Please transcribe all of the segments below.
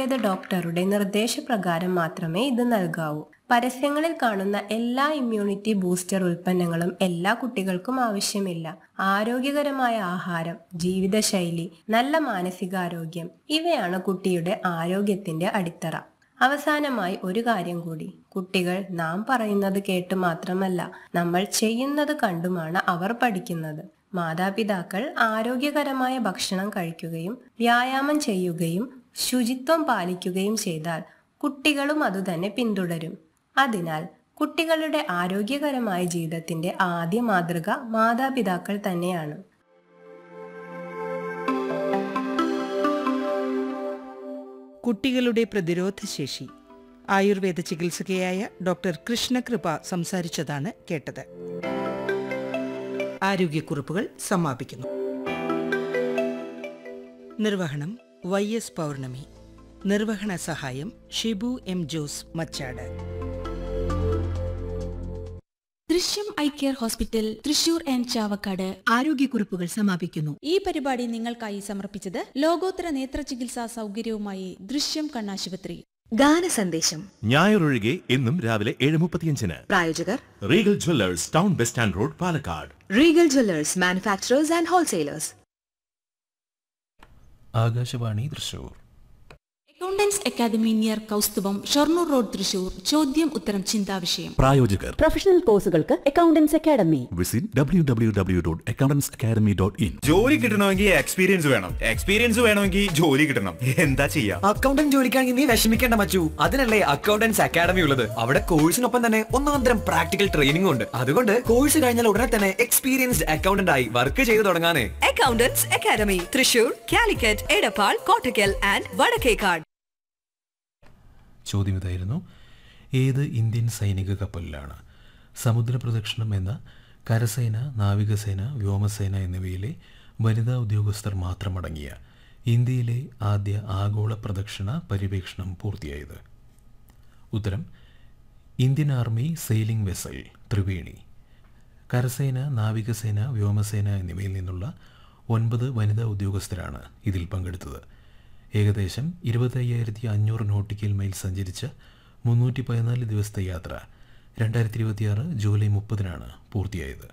ആയുർവേദ ഡോക്ടറുടെ നിർദ്ദേശപ്രകാരം മാത്രമേ ഇത് നൽകാവൂ പരസ്യങ്ങളിൽ കാണുന്ന എല്ലാ ഇമ്മ്യൂണിറ്റി ബൂസ്റ്റർ ഉൽപ്പന്നങ്ങളും എല്ലാ കുട്ടികൾക്കും ആവശ്യമില്ല ആരോഗ്യകരമായ ആഹാരം ജീവിതശൈലി നല്ല മാനസികാരോഗ്യം ഇവയാണ് കുട്ടിയുടെ ആരോഗ്യത്തിന്റെ അടിത്തറ അവസാനമായി ഒരു കാര്യം കൂടി കുട്ടികൾ നാം പറയുന്നത് കേട്ട് മാത്രമല്ല നമ്മൾ ചെയ്യുന്നത് കണ്ടുമാണ് അവർ പഠിക്കുന്നത് മാതാപിതാക്കൾ ആരോഗ്യകരമായ ഭക്ഷണം കഴിക്കുകയും വ്യായാമം ചെയ്യുകയും ശുചിത്വം പാലിക്കുകയും ചെയ്താൽ കുട്ടികളും അതുതന്നെ പിന്തുടരും അതിനാൽ കുട്ടികളുടെ ആരോഗ്യകരമായ ജീവിതത്തിന്റെ ആദ്യ മാതൃക മാതാപിതാക്കൾ തന്നെയാണ് കുട്ടികളുടെ പ്രതിരോധശേഷി ആയുർവേദ ചികിത്സകയായ ഡോക്ടർ കൃഷ്ണകൃപ സംസാരിച്ചതാണ് കേട്ടത് ആരോഗ്യക്കുറിപ്പുകൾ സമാപിക്കുന്നു നിർവഹണം വൈ എസ് പൗർണമി നിർവഹണ സഹായം Shibu M Jose Machad Drishyam eye care hospital Thrissur and Chavakkad ആരോഗ്യക്കുറിപ്പുകൾ സമാപിക്കുന്നു ഈ പരിപാടി നിങ്ങൾക്കായി സമർപ്പിച്ചത് ലോകോത്തര നേത്ര ചികിത്സാ സൗകര്യവുമായി ദൃശ്യം കണ്ണാശുപത്രി ഗാന സന്ദേശം ഞായറൊഴികെ എന്നും രാവിലെ ഏഴ് മുപ്പത്തിയഞ്ചിന് പ്രായോജകർ Regal jewellers town bus stand road Palakkad Regal jewellers manufacturers and wholesalers Akashvani Thrissur accountants academy near Kaustubham Shoranur road Thrissur ചോദ്യം ഉത്തരം ചിന്താവിഷയം പ്രായോജകർ പ്രൊഫഷണൽ കോഴ്സുകൾക്ക് accountants academy visit W W W dot accountants academy dot in ജോലി കിട്ടണമെങ്കിൽ എക്സ്പീരിയൻസ് വേണം എക്സ്പീരിയൻസ് വേണമെങ്കിൽ ജോലി കിട്ടണം എന്താ ചെയ്യാ അക്കൗണ്ടന്റ് ജോലിക്കാണെങ്കിൽ നീ വിഷമിക്കേണ്ട മച്ചു അതിനല്ലേ അക്കൗണ്ടൻസ് അക്കാദമി ഉള്ളത് അവിടെ കോഴ്സിനൊപ്പം തന്നെ ഒന്നാന്തരം പ്രാക്ടിക്കൽ ട്രെയിനിംഗ് ഉണ്ട് അതുകൊണ്ട് കോഴ്സ് കഴിഞ്ഞാൽ ഉടനെ തന്നെ എക്സ്പീരിയൻസ്ഡ് അക്കൗണ്ടന്റ് ആയി വർക്ക് ചെയ്തു തുടങ്ങാനേ accountants academy Thrissur Calicut Edappal Kottakkal and Vadakkekad ചോദ്യം ഇതായിരുന്നു ഏത് ഇന്ത്യൻ സൈനിക കപ്പലിലാണ് സമുദ്ര പ്രദക്ഷിണം എന്ന കരസേന നാവികസേന വ്യോമസേന എന്നിവയിലെ വനിതാ ഉദ്യോഗസ്ഥർ മാത്രമടങ്ങിയ ഇന്ത്യയിലെ ആദ്യ ആഗോള പ്രദക്ഷിണ പര്യവേക്ഷണം പൂർത്തിയായത് ഉത്തരം Indian army sailing vessel Triveni കരസേന നാവികസേന വ്യോമസേന എന്നിവയിൽ നിന്നുള്ള ഒൻപത് വനിതാ ഉദ്യോഗസ്ഥരാണ് ഇതിൽ പങ്കെടുത്തത് ഏകദേശം ഇരുപത്തയ്യായിരത്തി അഞ്ഞൂറ് നോട്ടിക്കൽ മൈൽ സഞ്ചരിച്ച മുന്നൂറ്റി പതിനാല് ദിവസത്തെ യാത്ര രണ്ടായിരത്തി ഇരുപത്തിയാറ് ജൂലൈ മുപ്പതിനാണ് പൂർത്തിയായത്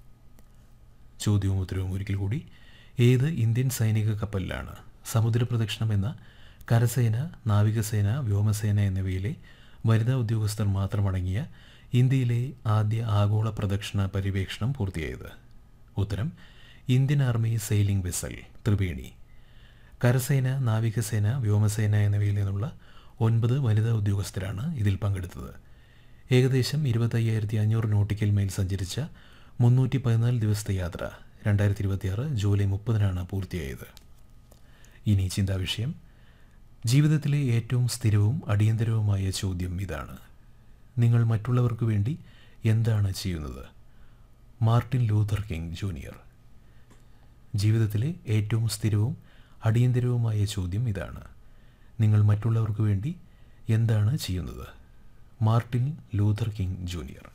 ചോദ്യവും ഉത്തരവും ഒരിക്കൽ കൂടി ഏത് ഇന്ത്യൻ സൈനിക കപ്പലിലാണ് സമുദ്രപ്രദക്ഷിണം എന്ന കരസേന നാവികസേന വ്യോമസേന എന്നിവയിലെ വനിതാ ഉദ്യോഗസ്ഥർ മാത്രമടങ്ങിയ ഇന്ത്യയിലെ ആദ്യ ആഗോള പ്രദക്ഷിണ പര്യവേക്ഷണം പൂർത്തിയായത് ഉത്തരം Indian army sailing vessel Triveni കരസേന നാവികസേന വ്യോമസേന എന്നിവയിൽ നിന്നുള്ള ഒൻപത് വനിതാ ഉദ്യോഗസ്ഥരാണ് ഇതിൽ പങ്കെടുത്തത് ഏകദേശം ഇരുപത്തയ്യായിരത്തി അഞ്ഞൂറ് നോട്ടിക്കൽ മൈൽ സഞ്ചരിച്ച മുന്നൂറ്റി പതിനാല് ദിവസത്തെ യാത്ര രണ്ടായിരത്തി ഇരുപത്തിയാറ് ജൂലൈ മുപ്പതിനാണ് പൂർത്തിയായത് ഇനി ചിന്താവിഷയം ജീവിതത്തിലെ ഏറ്റവും സ്ഥിരവും അടിയന്തരവുമായ ചോദ്യം ഇതാണ് നിങ്ങൾ മറ്റുള്ളവർക്ക് വേണ്ടി എന്താണ് ചെയ്യുന്നത് മാർട്ടിൻ ലൂഥർ കിങ് ജൂനിയർ ജീവിതത്തിലെ ഏറ്റവും സ്ഥിരവും അടിയന്തരവുമായ ചോദ്യം ഇതാണ് നിങ്ങൾ മറ്റുള്ളവർക്ക് വേണ്ടി എന്താണ് ചെയ്യുന്നത് മാർട്ടിൻ ലൂഥർ കിങ് ജൂനിയർ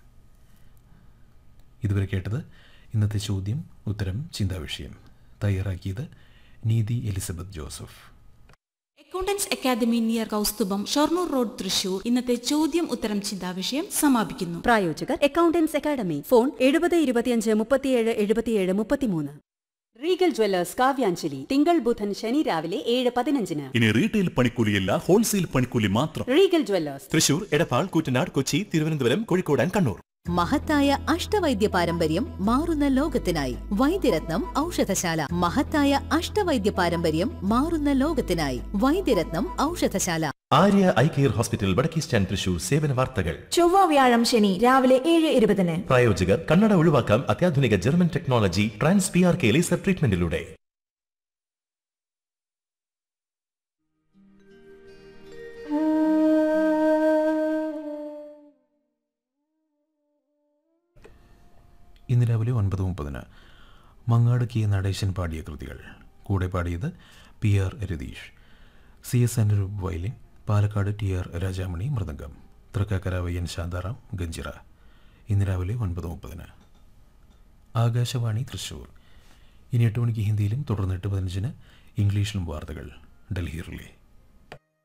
ഇതുവരെ കേട്ടത് ഇന്നത്തെ ചോദ്യം ഉത്തരം ചിന്താവിഷയം തയ്യാറാക്കിയത് Neethi Elizabeth Joseph accountants academy near Kaustubham Shoranur road Thrissur ഇന്നത്തെ ചോദ്യം ഉത്തരം ചിന്താവിഷയം സമാപിക്കുന്നു പ്രായോജകർ അക്കൗണ്ടൻസ് അക്കാദമി ഫോൺ എഴുപത് ഇരുപത്തിയഞ്ച് മുപ്പത്തിയേഴ് എഴുപത്തിയേഴ് മുപ്പത്തിമൂന്ന് റീഗൽ ജ്വല്ലേഴ്സ് കാവ്യാഞ്ജലി തിങ്കൾ ബുധൻ ശനി രാവിലെ ഏഴ് പതിനഞ്ചിന് ഇനി റീറ്റെയിൽ പണിക്കൂലിയല്ല ഹോൾസെയിൽ പണിക്കൂലി മാത്രം Regal jewellers Thrissur Edappal Koottanad Kochi Thiruvananthapuram Kozhikode and Kannur മഹത്തായ അഷ്ടവൈദ്യ പാരമ്പര്യം മാറുന്ന ലോകത്തിനായി വൈദ്യരത്നം ഔഷധശാല മഹത്തായ അഷ്ടവൈദ്യ പാരമ്പര്യം മാറുന്ന ലോകത്തിനായി വൈദ്യരത്നം ഔഷധശാല Arya eye care hospital Vadakke stand Thrissur സേവന വാർത്തകൾ ചൊവ്വ വ്യാഴം ശനി രാവിലെ ഏഴ് ഇരുപതിന് പ്രായോജകർ കണ്ണട ഒഴിവാക്കാം അത്യാധുനിക German technology trans P R K laser ട്രീറ്റ്മെന്റിലൂടെ ഇന്ന് രാവിലെ ഒൻപത് മുപ്പതിന് മങ്ങാട് കെ നടേശൻ പാടിയ കൃതികൾ കൂടെ പാടിയത് P R Ratheesh C S Anuroop violin Palakkad T R Rajamani mridangam Thrikkakara Y N Shantharam ganjira ഇന്ന് രാവിലെ ഒൻപത് മുപ്പതിന് ആകാശവാണി തൃശൂർ ഇനി എട്ട് മണിക്ക് ഹിന്ദിയിലും തുടർന്ന് എട്ട് പതിനഞ്ചിന് ഇംഗ്ലീഷിലും വാർത്തകൾ ഡൽഹി റിലേ